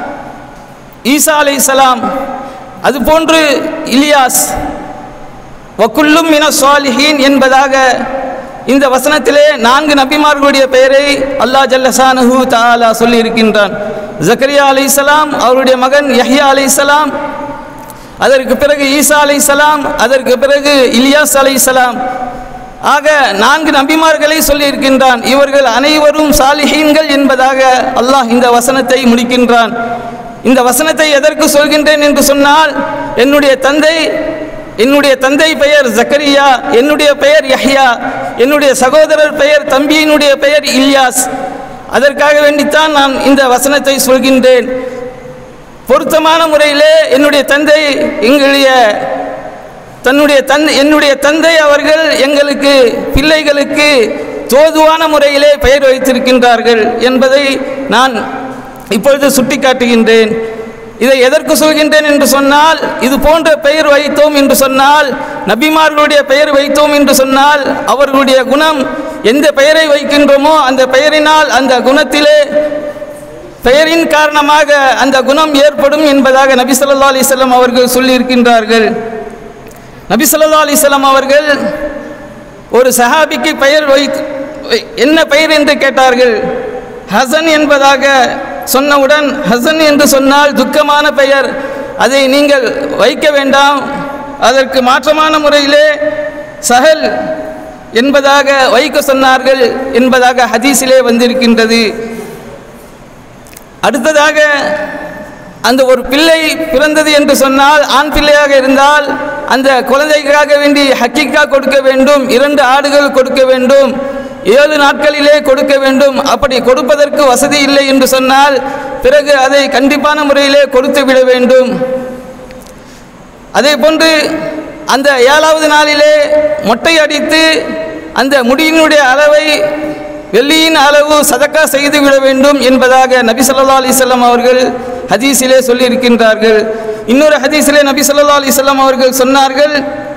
ஈசா அலைஹிஸ்ஸலாம் அதுபோன்று இலியாஸ் வக்குல்லும் மின சாலிஹீன் என்பதாக இந்த வசனத்திலே நான்கு நபிமார்களுடைய பெயரை அல்லாஹ் ஜல்லசானஹு தாலா சொல்லி இருக்கின்றான் ஜக்கரியா அலைஹிஸ்ஸலாம் அவருடைய மகன் யஹ்யா அலைஹிஸ்ஸலாம் அதற்கு பிறகு ஈசா அலைஹிஸ்ஸலாம் அதற்கு பிறகு இலியாஸ் அலைஹிஸ்ஸலாம் ஆக நான்கு நபிமார்களை சொல்லி இருக்கின்றான் இவர்கள் அனைவரும் சாலிஹீன்கள் என்பதாக அல்லாஹ் இந்த வசனத்தை முடிக்கின்றான் இந்த வசனத்தை எதற்கு சொல்கின்றேன் என்று சொன்னால் என்னுடைய தந்தை என்னுடைய தந்தை பெயர் ஜக்கரியா என்னுடைய பெயர் யஹ்யா என்னுடைய சகோதரர் பெயர் தம்பியினுடைய பெயர் இல்யாஸ் அதற்காக வேண்டித்தான் நான் இந்த வசனத்தை சொல்கின்றேன் பொருத்தமான முறையிலே என்னுடைய தந்தை எங்களுடைய தன்னுடைய தந்தை என்னுடைய தந்தை அவர்கள் எங்களுக்கு பிள்ளைகளுக்கு தோதுவான முறையிலே பெயர் வைத்திருக்கின்றார்கள் என்பதை நான் இப்பொழுது சுட்டிக்காட்டுகின்றேன் இதை எதற்கு சொல்கின்றேன் என்று சொன்னால் இது போன்ற பெயர் வைத்தோம் என்று சொன்னால் நபிமார்களுடைய பெயர் வைத்தோம் என்று சொன்னால் அவர்களுடைய குணம் எந்த பெயரை வைக்கின்றோமோ அந்த பெயரினால் அந்த குணத்திலே பெயரின் காரணமாக அந்த குணம் ஏற்படும் என்பதாக நபி ஸல்லல்லாஹு அலைஹி வஸல்லம் அவர்கள் சொல்லியிருக்கின்றார்கள் நபி ஸல்லல்லாஹு அலைஹி வஸல்லம் அவர்கள் ஒரு சஹாபிக்கு பெயர் வைத்து என்ன பெயர் என்று கேட்டார்கள் ஹசன் என்பதாக சொன்னவுடன் ஹசன் என்று சொன்னால் துக்கமான பெயர் அதை நீங்கள் வைக்க வேண்டாம் அதற்கு மாற்றமான முறையிலே சஹல் என்பதாக வைக்க சொன்னார்கள் என்பதாக ஹதீஸிலே வந்திருக்கின்றது அடுத்ததாக அந்த ஒரு பிள்ளை பிறந்தது என்று சொன்னால் ஆண் பிள்ளையாக இருந்தால் அந்த குழந்தைக்காக வேண்டி ஹக்கிக்கா கொடுக்க வேண்டும் இரண்டு ஆடுகள் கொடுக்க வேண்டும் ஏழு நாட்களிலே கொடுக்க வேண்டும் அப்படி கொடுப்பதற்கு வசதி இல்லை என்று சொன்னால் பிறகு அதை கண்டிப்பான முறையிலே கொடுத்து விட வேண்டும் அதே போன்று அந்த ஏழாவது நாளிலே மொட்டை அடித்து அந்த முடியினுடைய அளவை வெள்ளியின் அளவு சதக்கா செய்து விட வேண்டும் என்பதாக நபி ஸல்லல்லாஹு அலைஹி வஸல்லம் அவர்கள் ஹதீஸிலே சொல்லியிருக்கின்றார்கள் இன்னொரு ஹதீஸிலே நபி ஸல்லல்லாஹு அலைஹி வஸல்லம் அவர்கள் சொன்னார்கள்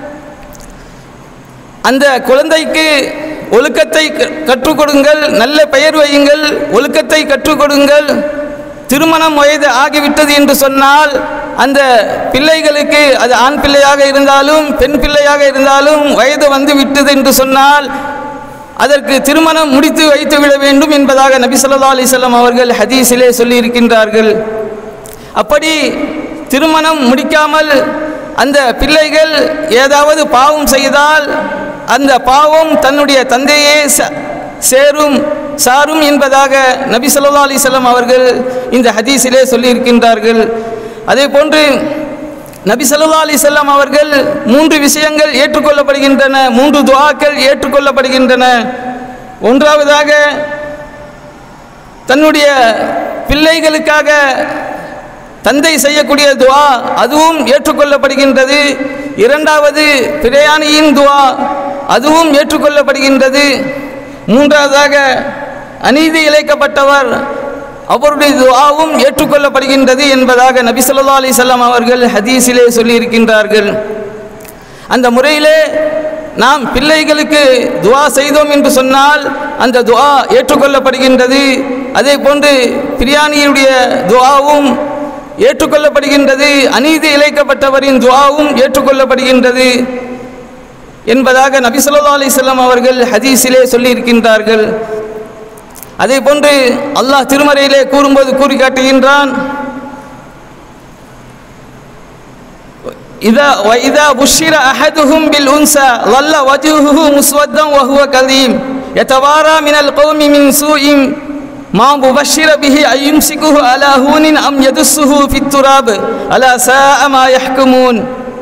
அந்த குழந்தைக்கு ஒழுக்கத்தை க- கற்றுக் கொடுங்கள் நல்ல பெயர் வையுங்கள் ஒழுக்கத்தை கற்றுக் கொடுங்கள் திருமணம் வயது ஆகிவிட்டது என்று சொன்னால் அந்த பிள்ளைகளுக்கு அது ஆண் பிள்ளையாக இருந்தாலும் பெண் பிள்ளையாக இருந்தாலும் வயது வந்து விட்டது என்று சொன்னால் அதற்கு திருமணம் முடித்து வைத்து விட வேண்டும் என்பதாக நபி ஸல்லல்லாஹு அலைஹி வஸல்லம் அவர்கள் ஹதீஸிலே சொல்லியிருக்கின்றார்கள் அப்படி திருமணம் முடிக்காமல் அந்த பிள்ளைகள் ஏதாவது பாவம் செய்தால் அந்த பாவம் தன்னுடைய தந்தையே ச- சேரும் சாரும் என்பதாக நபி ஸல்லல்லாஹு அலைஹி வஸல்லம் அவர்கள் இந்த ஹதீஸிலே சொல்லியிருக்கின்றார்கள் அதே போன்று நபி ஸல்லல்லாஹு அலைஹி வஸல்லம் அவர்கள் மூன்று விஷயங்கள் ஏற்றுக்கொள்ளப்படுகின்றன மூன்று துஆக்கள் ஏற்றுக்கொள்ளப்படுகின்றன ஒன்றாவதாக தன்னுடைய பிள்ளைகளுக்காக தந்தை செய்யக்கூடிய துஆ அதுவும் ஏற்றுக்கொள்ளப்படுகின்றது இரண்டாவது பிரயாணியின் துஆ அதுவும் ஏற்றுக்கொள்ளப்படுகின்றது மூன்றாவதாக அநீதி இழைக்கப்பட்டவர் அவருடைய துஆவும் ஏற்றுக்கொள்ளப்படுகின்றது என்பதாக நபி ஸல்லல்லாஹு அலைஹி வஸல்லம் அவர்கள் ஹதீஸிலே சொல்லியிருக்கின்றார்கள் அந்த முறையிலே நாம் பிள்ளைகளுக்கு துஆ செய்தோம் என்று சொன்னால் அந்த துஆ ஏற்றுக்கொள்ளப்படுகின்றது அதே போன்று பிரியாணியுடைய துஆவும் ஏற்றுக்கொள்ளப்படுகின்றது அநீதி இழைக்கப்பட்டவரின் துஆவும் ஏற்றுக்கொள்ளப்படுகின்றது என்பதாக நபி ஸல்லல்லாஹு அலைஹி வஸல்லம் அவர்கள் ஹதீஸிலே சொல்லியிருக்கின்றார்கள் அதே போன்று அல்லாஹ் திருமறையிலே கூறும்போது கூறி காட்டுகின்றான் இதா வைதா புஷிர அஹதுஹும் பில் உன்சா வல்ல வஜுஹு முஸ்வத்தம் வஹுவ கலீம் யதவாரா மினல் கௌமி மின் சூஇம் மா முபஷிர பிஹி அயும்சிகுஹு அலா ஹூனின் அம் யதுஸ்ஸுஹு ஃபித் துராப் அலா சாஅ மா யஹ்குமூன்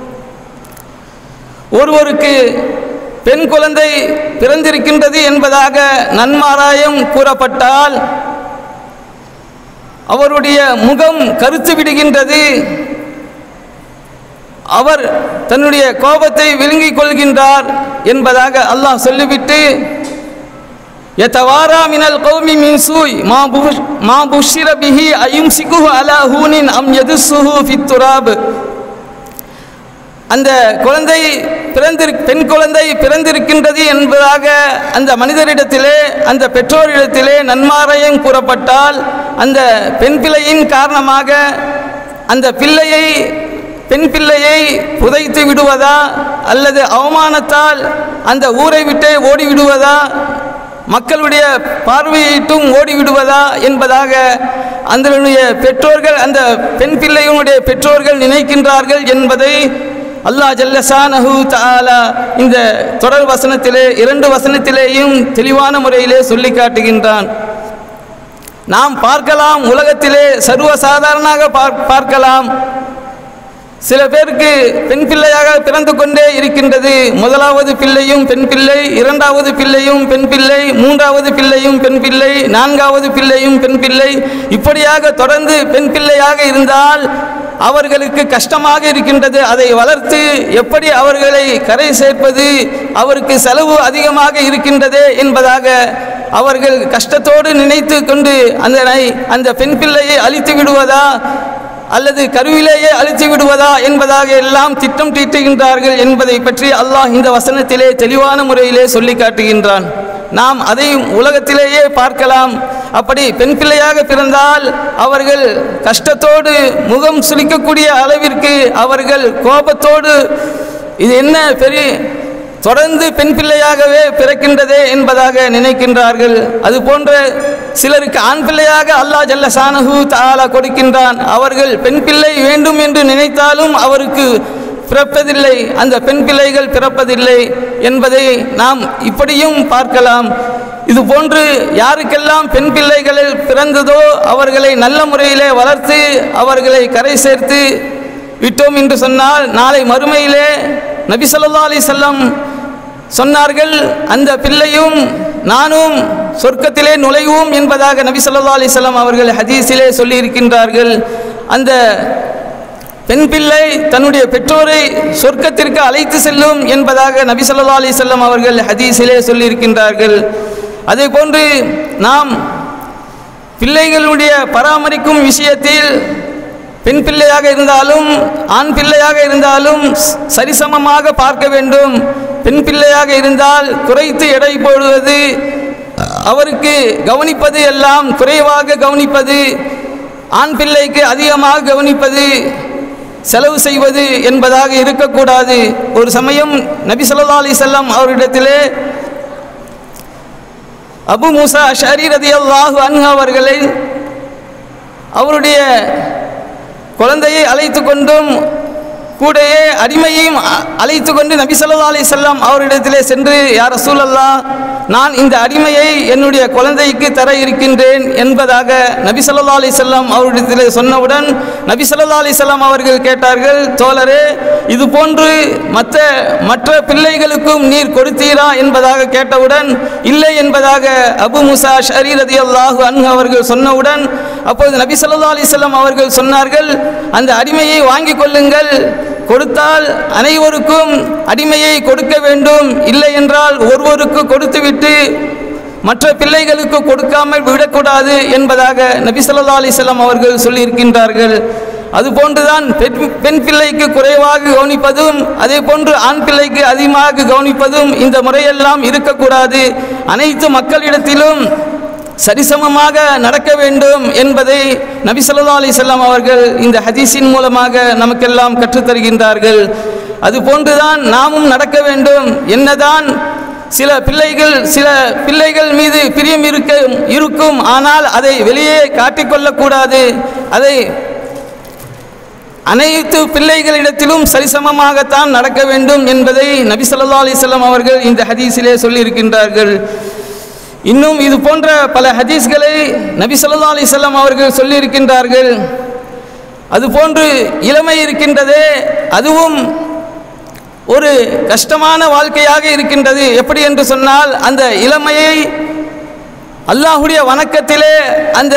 ஒருவருக்கு பெண் குழந்தை பிறந்திருக்கின்றது என்பதாக நன்மாராயம் கூறப்பட்டால் அவருடைய முகம் கருத்து விடுகின்றது அவர் தன்னுடைய கோபத்தை விழுங்கிக் கொள்கின்றார் என்பதாக அல்லாஹ் சொல்லிவிட்டு யதவாரா மினல் கௌமி மின் சூய் மா புஷ் மா புஷிர பிஹி அயும்சிகுஹு அலா ஹூனின் அம் யதுஸ்ஸுஹு ஃபித் துராப் அந்த குழந்தை பிறந்திரு பெண் குழந்தை பிறந்திருக்கின்றது என்பதாக அந்த மனிதரிடத்திலே அந்த பெற்றோரிடத்திலே நன்மாரையும் கூறப்பட்டால் அந்த பெண் பிள்ளையின் காரணமாக அந்த பிள்ளையை பெண் பிள்ளையை புதைத்து விடுவதா அல்லது அவமானத்தால் அந்த ஊரை விட்டே ஓடி விடுவதா மக்களுடைய பார்வையிட்டும் ஓடிவிடுவதா என்பதாக அதனுடைய பெற்றோர்கள் அந்த பெண் பிள்ளையினுடைய பெற்றோர்கள் நினைக்கின்றார்கள் என்பதை அல்லாஹ் ஜல்லசானஹு தஆலா இந்த தொடர் வசனத்திலே இரண்டு வசனத்திலேயும் தெளிவான முறையிலே சொல்லி காட்டுகின்றான் நாம் பார்க்கலாம் உலகத்திலே சர்வசாதாரணமாக பார்க்கலாம் சில பேருக்கு பெண் பிள்ளையாக பிறந்து கொண்டே இருக்கின்றது முதலாவது பிள்ளையும் பெண் பிள்ளை இரண்டாவது பிள்ளையும் பெண் பிள்ளை மூன்றாவது பிள்ளையும் பெண் பிள்ளை நான்காவது பிள்ளையும் பெண் பிள்ளை இப்படியாக தொடர்ந்து பெண் பிள்ளையாக இருந்தால் அவர்களுக்கு கஷ்டமாக இருக்கின்றது அதை வளர்த்து எப்படி அவர்களை கரை சேர்ப்பது அவருக்கு செலவு அதிகமாக இருக்கின்றதே என்பதாக அவர்கள் கஷ்டத்தோடு நினைத்து கொண்டு அந்த அந்த பெண் பிள்ளையை அழித்து விடுவதா அல்லது கருவிலேயே அழித்து விடுவதா என்பதாக எல்லாம் திட்டம் தீட்டுகின்றார்கள் என்பதை பற்றி அல்லாஹ் இந்த வசனத்திலே தெளிவான முறையிலே சொல்லி காட்டுகின்றான் நாம் அதையும் உலகத்திலேயே பார்க்கலாம் அப்படி பெண் பிள்ளையாக பிறந்தால் அவர்கள் கஷ்டத்தோடு முகம் சுளிக்கக்கூடிய அளவிற்கு அவர்கள் கோபத்தோடு இது என்ன பெரிய தொடர்ந்து பெண் பிள்ளையாகவே பிறக்கின்றதே என்பதாக நினைக்கின்றார்கள் அது போன்ற சிலருக்கு ஆண் பிள்ளையாக அல்லாஹ் ஜல்ல சானஹு தாலா கொடுக்கின்றான் அவர்கள் பெண் பிள்ளை வேண்டும் என்று நினைத்தாலும் அவருக்கு பிறப்பதில்லை அந்த பெண் பிள்ளைகள் பிறப்பதில்லை என்பதை நாம் இப்படியும் பார்க்கலாம் இது போன்று யாருக்கெல்லாம் பெண் பிள்ளைகளில் பிறந்ததோ அவர்களை நல்ல முறையிலே வளர்த்து அவர்களை கரை சேர்த்து விட்டோம் என்று சொன்னால் நாளை மறுமையிலே நபி ஸல்லல்லாஹு அலைஹி வஸல்லம் சொன்னார்கள் அந்த பிள்ளையும் நானும் சொர்க்கத்திலே நுழைவோம் என்பதாக நபி ஸல்லல்லாஹு அலைஹி வஸல்லம் அவர்கள் ஹதீஸிலே சொல்லியிருக்கின்றார்கள் அந்த பெண் பிள்ளை தன்னுடைய பெற்றோரை சொர்க்கத்திற்கு அழைத்து செல்லும் என்பதாக நபி ஸல்லல்லாஹு அலைஹி வஸல்லம் அவர்கள் ஹதீஸிலே சொல்லியிருக்கின்றார்கள் அதே போன்று நாம் பிள்ளைகளுடைய பராமரிக்கும் விஷயத்தில் பெண் பிள்ளையாக இருந்தாலும் ஆண் பிள்ளையாக இருந்தாலும் சரிசமமாக பார்க்க வேண்டும் பெண் பிள்ளையாக இருந்தால் குறைத்து எடை போடுவது அவருக்கு கவனிப்பது எல்லாம் குறைவாக கவனிப்பது ஆண் பிள்ளைக்கு அதிகமாக கவனிப்பது செலவு செய்வது என்பதாக இருக்கக்கூடாது ஒரு சமயம் நபி ஸல்லல்லாஹு அலைஹி வஸல்லம் அவரிடத்திலே அபு மூசா ஷரீ ரதியல்லாஹு அன்ஹு அவர்களை அவருடைய குழந்தையை அழைத்து கொண்டும் கூடையே அடிமையையும் அ- அழைத்து கொண்டு நபி ஸல்லல்லாஹு அலைஹி வஸல்லம் அவரிடத்திலே சென்று யார் ரசூலல்லா நான் இந்த அடிமையை என்னுடைய குழந்தைக்கு தர இருக்கின்றேன் என்பதாக நபி ஸல்லல்லாஹு அலைஹி வஸல்லம் அவரிடத்திலே சொன்னவுடன் நபி ஸல்லல்லாஹு அலைஹி வஸல்லம் அவர்கள் கேட்டார்கள் தோழரே இது போன்று மற்ற மற்ற பிள்ளைகளுக்கும் நீர் கொடுத்தீரா என்பதாக கேட்டவுடன் இல்லை என்பதாக அபு முசா ஷரீ ரதியல்லாஹு அன்ஹு அவர்கள் சொன்னவுடன் அப்போது நபி ஸல்லல்லாஹு அலைஹி வஸல்லம் அவர்கள் சொன்னார்கள் அந்த அடிமையை வாங்கிக் கொள்ளுங்கள் கொடுத்தால் அனைவருக்கும் அடிமையை கொடுக்க வேண்டும் இல்லை என்றால் ஒருவருக்கு கொடுத்துவிட்டு மற்ற பிள்ளைகளுக்கு கொடுக்காமல் விடக்கூடாது என்பதாக நபி ஸல்லல்லாஹு அலைஹி வஸல்லம் அவர்கள் சொல்லியிருக்கின்றார்கள் அதுபோன்றுதான் பெண் பெண் பிள்ளைக்கு குறைவாக கவனிப்பதும் அதே போன்று ஆண் பிள்ளைக்கு அதிகமாக கவனிப்பதும் இந்த முறையெல்லாம் இருக்கக்கூடாது அனைத்து மக்களிடத்திலும் சரிசமமாக நடக்க வேண்டும் என்பதை நபி ஸல்லல்லாஹு அலைஹி வஸல்லம் அவர்கள் இந்த ஹதீஸின் மூலமாக நமக்கெல்லாம் கற்றுத்தருகின்றார்கள் அதுபோன்றுதான் நாமும் நடக்க வேண்டும் என்னதான் சில பிள்ளைகள் சில பிள்ளைகள் மீது பிரியம் இருக்க இருக்கும் ஆனால் அதை வெளியே காட்டிக்கொள்ளக்கூடாது அதை அனைத்து பிள்ளைகளிடத்திலும் சரிசமமாகத்தான் நடக்க வேண்டும் என்பதை நபி ஸல்லல்லாஹு அலைஹி வஸல்லம் அவர்கள் இந்த ஹதீஸிலே சொல்லியிருக்கின்றார்கள் இன்னும் இது போன்ற பல ஹதீஸ்களை நபி ஸல்லல்லாஹு அலைஹி வஸல்லம் அவர்கள் சொல்லியிருக்கின்றார்கள் அதுபோன்று இளமை இருக்கின்றதே அதுவும் ஒரு கஷ்டமான வாழ்க்கையாக இருக்கின்றது எப்படி என்று சொன்னால் அந்த இளமையை அல்லாஹுடைய வணக்கத்திலே அந்த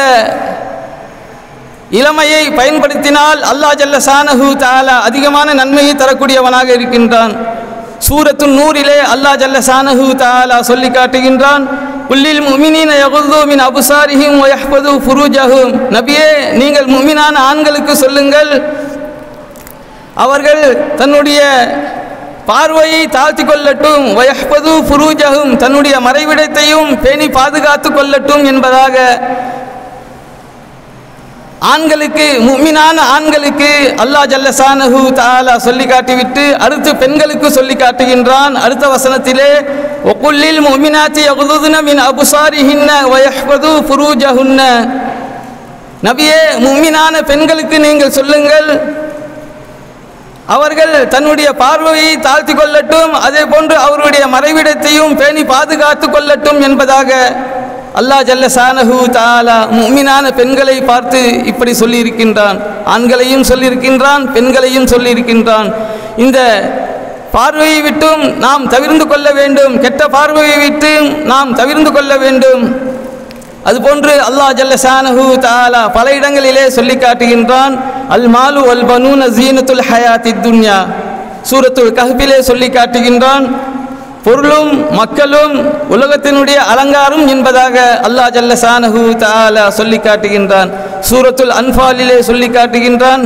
இளமையை பயன்படுத்தினால் அல்லாஹ் ஜல்ல சானஹு தாலா அதிகமான நன்மையை தரக்கூடியவனாக இருக்கின்றான் சூரத்து நூறிலே அல்லாஹ் ஜல்ல சானஹு தாலா சொல்லி காட்டுகின்றான் புல்லில் முமினீன யகுது மின் அபுசாரிஹிம் வயஹ்பது ஃபுரூஜஹும் நபியே நீங்கள் முமினான ஆண்களுக்கு சொல்லுங்கள் அவர்கள் தன்னுடைய பார்வையை தாழ்த்தி கொள்ளட்டும் வயஹ்பது ஃபுரூஜஹும் தன்னுடைய மறைவிடத்தையும் பேணி பாதுகாத்து கொள்ளட்டும் என்பதாக ஆண்களுக்கு முக்மினான ஆண்களுக்கு அல்லாஹ் ஜல்லசானஹு தாலா சொல்லி காட்டிவிட்டு அடுத்து பெண்களுக்கு சொல்லி காட்டுகின்றான் அடுத்த வசனத்திலே ஒக்குள்ளில் முமினாத்தி யகுதுன மின் அபுசாரிஹின்ன வயஹ்பது ஃபுரூஜஹுன்ன நபியே முக்மினான பெண்களுக்கு நீங்கள் சொல்லுங்கள் அவர்கள் தன்னுடைய பார்வையை தாழ்த்தி கொள்ளட்டும் அதே போன்று அவருடைய மறைவிடத்தையும் பேணி பாதுகாத்து கொள்ளட்டும் என்பதாக அல்லாஹ் ஜல்ல சானஹு தாலா முக்மினான பெண்களை பார்த்து இப்படி சொல்லியிருக்கின்றான் ஆண்களையும் சொல்லியிருக்கின்றான் பெண்களையும் சொல்லியிருக்கின்றான் இந்த பார்வையை விட்டும் நாம் தவிர்ந்து கொள்ள வேண்டும் கெட்ட பார்வையை விட்டு நாம் தவிர்ந்து கொள்ள வேண்டும் அதுபோன்று அல்லாஹ் ஜல்ல ஷானஹு தாலா பல இடங்களிலே சொல்லி காட்டுகின்றான் அல் மாலு அல் பனூன ஜீனத்துல் ஹயாத்தி துன்யா சூரத்துல் கஹ்பிலே சொல்லி காட்டுகின்றான் பொருளும் மக்களும் உலகத்தினுடைய அலங்காரம் என்பதாக அல்லாஹ் ஜல்ல ஷானஹு தாலா சொல்லி காட்டுகின்றான் சூரத்துல் அன்ஃபாலிலே சொல்லி காட்டுகின்றான்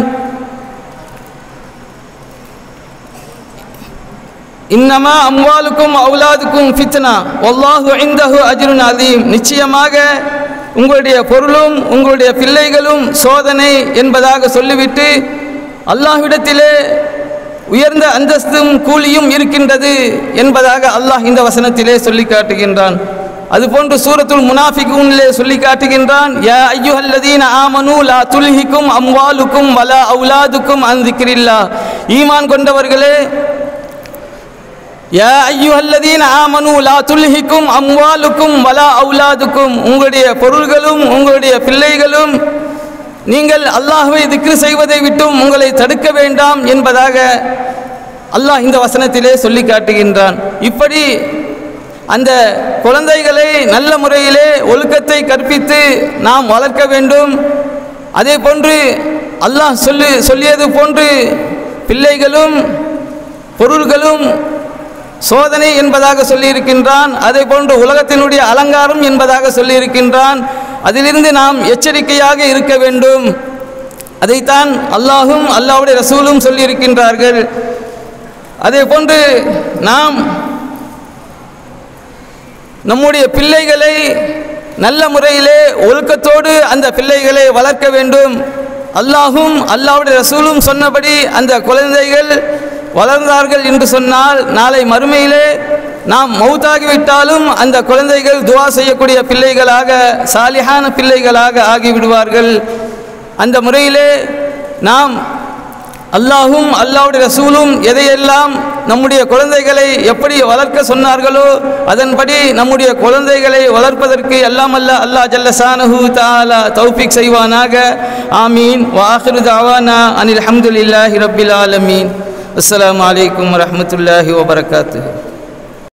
இன்னமா அம்வாலுக்கும் அவுலாதுக்கும் ஃபித்னா வல்லாஹு இந்தஹு அஜ்ருன் அதீம் நிச்சயமாக உங்களுடைய பொருளும் உங்களுடைய பிள்ளைகளும் சோதனை என்பதாக சொல்லிவிட்டு அல்லாஹ்விடத்திலே உயர்ந்த அந்தஸ்தும் கூலியும் இருக்கின்றது என்பதாக அல்லாஹ் இந்த வசனத்திலே சொல்லி காட்டுகின்றான் அதுபோன்று சூரத்துல் முனாஃபிகூனிலே சொல்லி காட்டுகின்றான் யா ஐயுஹல்லதீன ஆமனு லா துல்ஹிக்கும் அம்வாலுக்கும் வலா அவுலாதுக்கும் அன் திக்ரில்லா ஈமான் கொண்டவர்களே யா ஐயுஹல்லதீன ஆமனு லா துல்ஹிக்கும் அம்வாலுக்கும் வலா அவுலாதுக்கும் உங்களுடைய பொருள்களும் உங்களுடைய பிள்ளைகளும் நீங்கள் அல்லாஹ்வை திக்ரு செய்வதை விட்டும் உங்களை தடுக்க வேண்டாம் என்பதாக அல்லாஹ் இந்த வசனத்திலே சொல்லி காட்டுகின்றான் இப்படி அந்த குழந்தைகளை நல்ல முறையிலே ஒழுக்கத்தை கற்பித்து நாம் வளர்க்க வேண்டும் அதே போன்று அல்லாஹ் சொல்லி சொல்லியது போன்று பிள்ளைகளும் பொருள்களும் சோதனை என்பதாக சொல்லியிருக்கின்றான் அதே போன்று உலகத்தினுடைய அலங்காரம் என்பதாக சொல்லியிருக்கின்றான் அதிலிருந்து நாம் எச்சரிக்கையாக இருக்க வேண்டும் அதைத்தான் அல்லாஹும் அல்லாஹ்வுடைய ரசூலும் சொல்லியிருக்கின்றார்கள் அதே போன்று நாம் நம்முடைய பிள்ளைகளை நல்ல முறையிலே ஒழுக்கத்தோடு அந்த பிள்ளைகளை வளர்க்க வேண்டும் அல்லாஹும் அல்லாஹ்வுடைய ரசூலும் சொன்னபடி அந்த குழந்தைகள் வளர்ந்தார்கள் என்று சொன்னால் நாளை மறுமையிலே நாம் மௌத்தாகிவிட்டாலும் அந்த குழந்தைகள் துவா செய்யக்கூடிய பிள்ளைகளாக சாலிஹான பிள்ளைகளாக ஆகிவிடுவார்கள் அந்த முறையிலே நாம் அல்லாஹும் அல்லாஹ்வுடைய ரசூலும் எதையெல்லாம் நம்முடைய குழந்தைகளை எப்படி வளர்க்க சொன்னார்களோ அதன்படி நம்முடைய குழந்தைகளை வளர்ப்பதற்கு எல்லாம் அல்ல அல்லாஹ் ஜல்ல சானஹு தாலா தௌஃபிக் செய்வானாக ஆமீன் வாஹிரு தாவானா அனில் அஹமதுல்லாஹி ரபில் ஆலமீன் அஸ்ஸலாமு அலைக்கும் வரஹ்மத்துல்லாஹி வபரகாத்துஹு